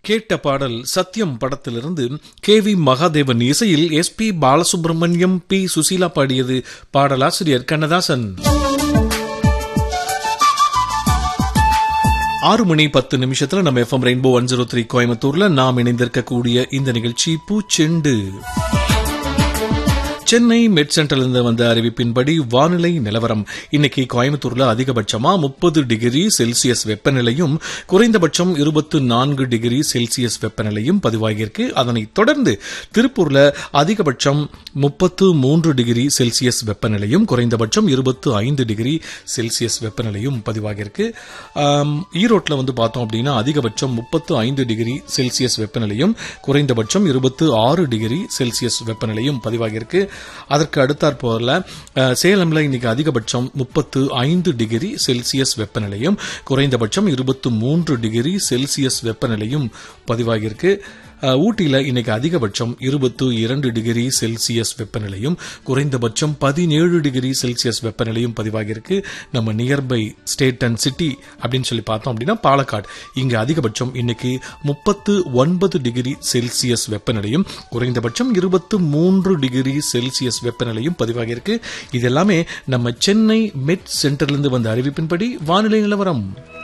கேட்ட பாடல் சத்யம் படத்திலிருந்து கே வி மகாதேவன் இசையில் S P Balasubrahmanyam P Susheela பாடியது பாடலாசிரியர் கண்ணதாசன் ஆறு மணி பத்து நிமிஷத்துல நம்ம FM Rainbow one zero three கோயம்புத்தூர்ல நாம் இணைந்திருக்கக்கூடிய இந்த நிகழ்ச்சி பூச்செண்டு சென்னை மெட் சென்டரிலிருந்து வந்த அறிவிப்பின்படி வானிலை நிலவரம் இன்னைக்கு கோயம்புத்தூர்ல அதிகபட்சமா முப்பது டிகிரி செல்சியஸ் வெப்பநிலையும் குறைந்தபட்சம் இருபத்து நான்கு டிகிரி செல்சியஸ் வெப்பநிலையும் பதிவாகியிருக்கு அதனைத் தொடர்ந்து திருப்பூர்ல அதிகபட்சம் முப்பத்து மூன்று டிகிரி செல்சியஸ் வெப்பநிலையும் குறைந்தபட்சம் இருபத்து ஐந்து டிகிரி செல்சியஸ் வெப்பநிலையும் பதிவாகியிருக்கு ஆம், ஈரோட்ல வந்து பார்த்தோம் அப்படின்னா அதிகபட்சம் முப்பத்து ஐந்து டிகிரி செல்சியஸ் வெப்பநிலையும் குறைந்தபட்சம் இருபத்து ஆறு டிகிரி செல்சியஸ் வெப்பநிலையும் பதிவாகியிருக்கு அதற்கு அடுத்தாற் போல அஹ், சேலம்ல இன்னைக்கு அதிகபட்சம் முப்பத்து ஐந்து டிகிரி செல்சியஸ் வெப்பநிலையும் குறைந்தபட்சம் இருபத்து மூன்று டிகிரி செல்சியஸ் வெப்பநிலையும் பதிவாகியிருக்கு அஹ், ஊட்டியில இன்னைக்கு அதிகபட்சம் இருபத்து இரண்டு டிகிரி செல்சியஸ் வெப்பநிலையும் குறைந்தபட்சம் பதினேழு டிகிரி செல்சியஸ் வெப்பநிலையும் பதிவாகியிருக்கு நம்ம நியர்பை ஸ்டேட் அண்ட் சிட்டி அப்படின்னு சொல்லி பார்த்தோம் அப்படின்னா பாலக்காடு இங்க அதிகபட்சம் இன்னைக்கு முப்பத்து ஒன்பது டிகிரி செல்சியஸ் வெப்பநிலையும் குறைந்தபட்சம் இருபத்து மூன்று டிகிரி செல்சியஸ் வெப்பநிலையும் பதிவாகியிருக்கு இது எல்லாமே நம்ம சென்னை மெட் சென்டர்லேருந்து வந்த அறிவிப்பின்படி வானிலை நிலவரம்